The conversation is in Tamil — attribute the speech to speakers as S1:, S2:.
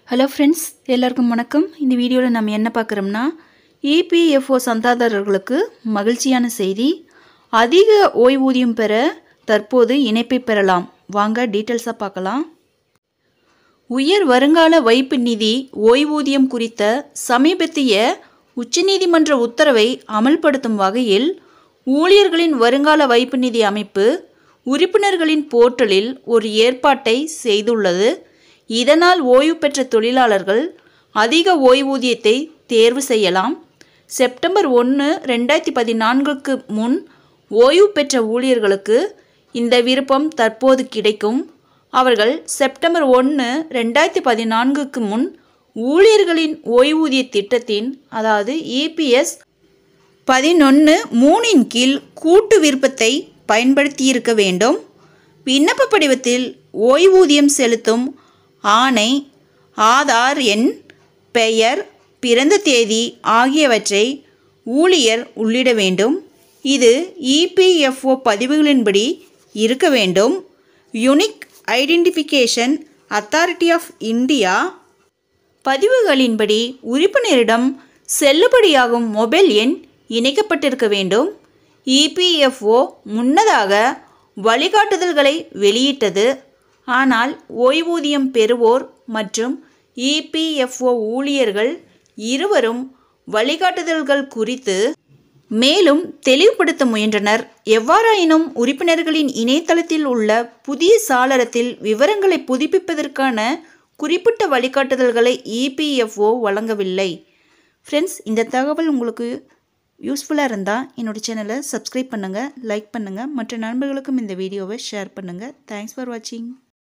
S1: ஹலோ ஃப்ரெண்ட்ஸ் எல்லாருக்கும் வணக்கம் இந்த வீடியோவில் நம்ம என்ன பார்க்குறோம்னா இபிஎஃப்ஓ சந்தாதாரர்களுக்கு மகிழ்ச்சியான செய்தி அதிக ஓய்வூதியம் பெற தற்போது இணைப்பை பெறலாம் வாங்க டீட்டெயில்ஸாக பார்க்கலாம் உயர் வருங்கால வைப்பு நிதி ஓய்வூதியம் குறித்த சமீபத்திய உச்சநீதிமன்ற உத்தரவை அமல்படுத்தும் வகையில் ஊழியர்களின் வருங்கால வைப்பு நிதி அமைப்பு உறுப்பினர்களின் போர்ட்டலில் ஒரு ஏற்பாட்டை செய்துள்ளது இதனால் ஓய்வு பெற்ற தொழிலாளர்கள் அதிக ஓய்வூதியத்தை தேர்வு செய்யலாம் செப்டம்பர் ஒன்று ரெண்டாயிரத்தி பதினான்குக்கு முன் ஓய்வு பெற்ற ஊழியர்களுக்கு இந்த விருப்பம் தற்போது கிடைக்கும் அவர்கள் செப்டம்பர் ஒன்று ரெண்டாயிரத்தி பதினான்குக்கு முன் ஊழியர்களின் ஓய்வூதிய திட்டத்தின் அதாவது இபிஎஸ் பதினொன்று மூணின் கீழ் கூட்டு விருப்பத்தை பயன்படுத்தியிருக்க வேண்டும் விண்ணப்ப படிவத்தில் ஓய்வூதியம் செலுத்தும் ஆணை ஆதார் எண் பெயர் பிறந்த தேதி ஆகியவற்றை ஊழியர் உள்ளிட வேண்டும் இது இபிஎஃப்ஓ பதிவுகளின்படி இருக்க வேண்டும் unique identification authority of India பதிவுகளின்படி உறுப்பினரிடம் செல்லுபடியாகும் மொபைல் எண் இணைக்கப்பட்டிருக்க வேண்டும் இபிஎஃப்ஓ முன்னதாக வழிகாட்டுதல்களை வெளியிட்டது ஆனால் ஓய்வூதியம் பெறுவோர் மற்றும் இபிஎஃப்ஓ ஊழியர்கள் இருவரும் வழிகாட்டுதல்கள் குறித்து மேலும் தெளிவுபடுத்த முயன்றனர் எவ்வாறாயினும் உறுப்பினர்களின் இணையதளத்தில் உள்ள புதிய சாளரத்தில் விவரங்களை புதுப்பிப்பதற்கான குறிப்பிட்ட வழிகாட்டுதல்களை இபிஎஃப்ஓ வழங்கவில்லை ஃப்ரெண்ட்ஸ் இந்த தகவல் உங்களுக்கு யூஸ்ஃபுல்லாக இருந்தால் என்னோடய சேனலை சப்ஸ்கிரைப் பண்ணுங்கள் லைக் பண்ணுங்கள் மற்ற நண்பர்களுக்கும் இந்த வீடியோவை ஷேர் பண்ணுங்கள் தேங்க்ஸ் ஃபார் வாட்சிங்